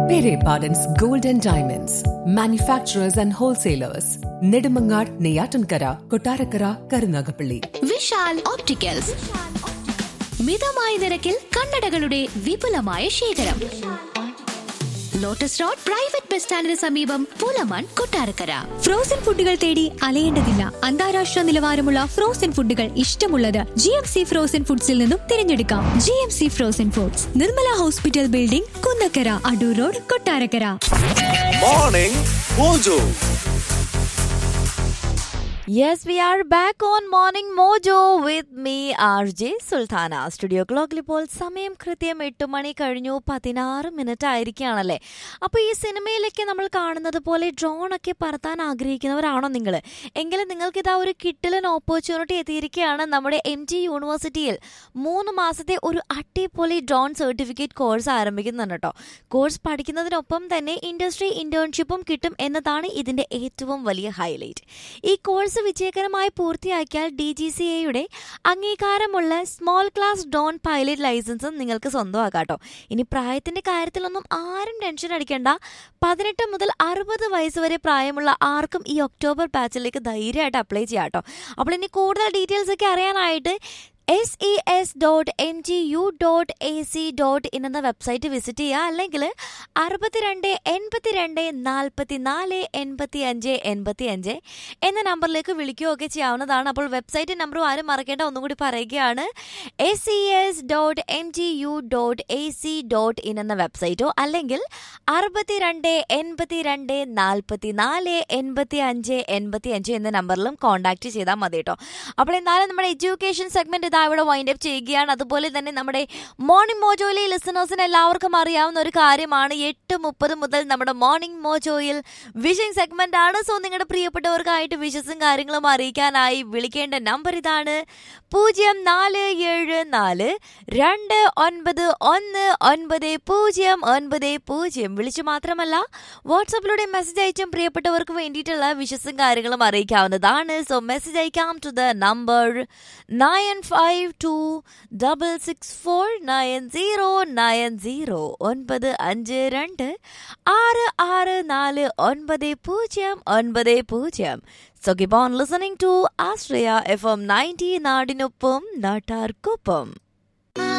Pere Pardon's Gold and Diamonds, manufacturers and wholesalers, Nedumangad, Neyatankara, Kotarakara, Karunagapalli. Vishal opticals മിതമായ നിരക്കിൽ കണ്ണടകളുടെ വിപുലമായ ശേഖരം ലോട്ടസ് റോഡ് പ്രൈവറ്റ് ബസ് സ്റ്റാൻഡിന് സമീപം പുലമൺ കൊട്ടാരക്കര ഫ്രോസൺ ഫുഡുകൾ തേടി അലയേണ്ടതില്ല അന്താരാഷ്ട്ര നിലവാരമുള്ള ഫ്രോസൺ ഫുഡുകൾ ഇഷ്ടമുള്ളത് ജി എം സി ഫ്രോസൺ ഫുഡ്സിൽ നിന്നും തിരഞ്ഞെടുക്കാം G M C frozen foods Nirmala hospital building Kunnakkara Adoor road Kottarakkara Morning Mojo. Yes, we are back on Morning Mojo with me, RJ Sultana. Studio ക്ലോക്കിൽ ഇപ്പോൾ സമയം കൃത്യം എട്ട് മണി കഴിഞ്ഞു പതിനാറ് മിനിറ്റ് ആയിരിക്കുകയാണല്ലേ അപ്പോൾ ഈ സിനിമയിലൊക്കെ നമ്മൾ കാണുന്നത് പോലെ ഡ്രോൺ ഒക്കെ പറത്താൻ ആഗ്രഹിക്കുന്നവരാണോ നിങ്ങൾ എങ്കിലും നിങ്ങൾക്ക് ഇതാ ഒരു കിട്ടിലൻ ഓപ്പർച്യൂണിറ്റി എത്തിയിരിക്കുകയാണ് നമ്മുടെ എം ജി യൂണിവേഴ്സിറ്റിയിൽ മൂന്ന് മാസത്തെ ഒരു അടിപൊളി ഡ്രോൺ സർട്ടിഫിക്കറ്റ് കോഴ്സ് ആരംഭിക്കുന്നുണ്ട് കേട്ടോ കോഴ്സ് പഠിക്കുന്നതിനൊപ്പം തന്നെ ഇൻഡസ്ട്രി ഇന്റേൺഷിപ്പും കിട്ടും എന്നതാണ് ഇതിന്റെ ഏറ്റവും വലിയ ഹൈലൈറ്റ് ഈ കോഴ്സ് വിജയകരമായി പൂർത്തിയാക്കിയാൽ ഡി ജി സി എയുടെ അംഗീകാരമുള്ള സ്മോൾ ക്ലാസ് ഡ്രോൺ പൈലറ്റ് ലൈസൻസും നിങ്ങൾക്ക് സ്വന്തമാക്കാം കേട്ടോ ഇനി പ്രായത്തിന്റെ കാര്യത്തിലൊന്നും ആരും ടെൻഷൻ അടിക്കേണ്ട പതിനെട്ട് മുതൽ അറുപത് വയസ്സ് വരെ പ്രായമുള്ള ആർക്കും ഈ ഒക്ടോബർ ബാച്ചിലേക്ക് ധൈര്യമായിട്ട് അപ്ലൈ ചെയ്യാം കേട്ടോ അപ്പോൾ ഇനി കൂടുതൽ ഡീറ്റെയിൽസ് ഒക്കെ അറിയാനായിട്ട് S E S dot M G U dot A C dot in എന്ന വെബ്സൈറ്റ് വിസിറ്റ് ചെയ്യുക അല്ലെങ്കിൽ അറുപത്തിരണ്ട് എൺപത്തിരണ്ട് നാൽപ്പത്തി നാല് എൺപത്തി അഞ്ച് എൺപത്തി അഞ്ച് എന്ന നമ്പറിലേക്ക് വിളിക്കുകയൊക്കെ ചെയ്യാവുന്നതാണ് അപ്പോൾ വെബ്സൈറ്റ് നമ്പറും ആരും മറക്കേണ്ട ഒന്നും കൂടി പറയുകയാണ് S E S dot M G U dot A C dot in എന്ന വെബ്സൈറ്റോ അല്ലെങ്കിൽ അറുപത്തിരണ്ട് എൺപത്തിരണ്ട് നാൽപ്പത്തി നാല് എൺപത്തി അഞ്ച് എൺപത്തി അഞ്ച് എന്ന നമ്പറിലും കോൺടാക്ട് ചെയ്താൽ മതി കേട്ടോ അപ്പോൾ എന്നാലും നമ്മുടെ എഡ്യൂക്കേഷൻ സെഗ്മെന്റ് ഇതാ ഇവിടെ വൈൻഡ് അപ്പ് ചെയ്യുകയാണ് അതുപോലെ തന്നെ നമ്മുടെ മോർണിംഗ് മോജോയിലെ ലിസണേഴ്സിന് എല്ലാവർക്കും അറിയാവുന്ന ഒരു കാര്യമാണ് എട്ട് മുപ്പത് മുതൽ നമ്മുടെ മോർണിംഗ് മോജോയിൽ വിഷിംഗ് സെഗ്മെന്റ് ആണ് സോ നിങ്ങളുടെ പ്രിയപ്പെട്ടവർക്കായിട്ട് വിഷസും കാര്യങ്ങളും അറിയിക്കാനായി വിളിക്കേണ്ട നമ്പർ ഇതാണ് പൂജ്യം നാല് ഏഴ് നാല് രണ്ട് ഒൻപത് ഒന്ന് ഒൻപത് പൂജ്യം ഒൻപത് പൂജ്യം വിളിച്ചു മാത്രമല്ല വാട്സപ്പിലൂടെ മെസ്സേജ് അയച്ചും പ്രിയപ്പെട്ടവർക്ക് വേണ്ടിയിട്ടുള്ള വിഷസും കാര്യങ്ങളും അറിയിക്കാവുന്നതാണ് സോ മെസ്സേജ് അയക്കാം to the number nine five two double six four nine zero nine zero ഒൻപത് അഞ്ച് രണ്ട് ആറ് ആറ് നാല് ഒൻപത് പൂജ്യം ഒൻപത് പൂജ്യം so keep on listening to Ashraya F M ninety നാടിനൊപ്പം നാട്ടാർക്കൊപ്പം